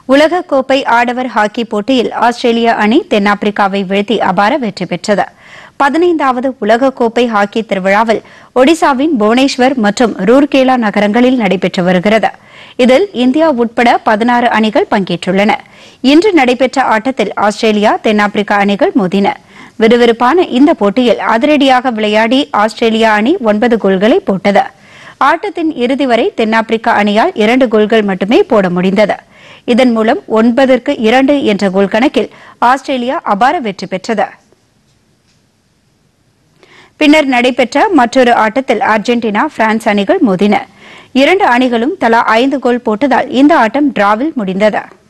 உலகக்கோப்பை ஆடவர் ஹாக்கி போட்டியில் ஆஸ்திரேலிய அணி தென்னாப்பிரிக்காவை வீழ்த்தி அபார வெற்றி பெற்றது பதினைந்தாவது உலகக்கோப்பை ஹாக்கி திருவிழாவில் ஒடிசாவின் புவனேஸ்வர் மற்றும் ரூர்கேலா நகரங்களில் நடைபெற்று வருகிறது இதில் இந்தியா உட்பட பதினாறு அணிகள் பங்கேற்றுள்ளன இன்று நடைபெற்ற ஆட்டத்தில் ஆஸ்திரேலியா தென்னாப்பிரிக்கா அணிகள் மோதின விறுவிறுப்பான இந்த போட்டியில் அதிரடியாக விளையாடி ஆஸ்திரேலியா அணி ஒன்பது கோல்களை போட்டது ஆட்டத்தின் இறுதி வரை தென்னாப்பிரிக்கா அணியால் இரண்டு கோல்கள் மட்டுமே போட முடிந்தது இதன் மூலம் ஒன்பதற்கு இரண்டு என்ற கோல் கணக்கில் ஆஸ்திரேலியா அபார வெற்றி பெற்றது பின்னர் நடைபெற்ற மற்றொரு ஆட்டத்தில் அர்ஜென்டினா பிரான்ஸ் அணிகள் மோதின இரண்டு அணிகளும் தலா ஐந்து கோல் போட்டதால் இந்த ஆட்டம் டிராவில் முடிந்தது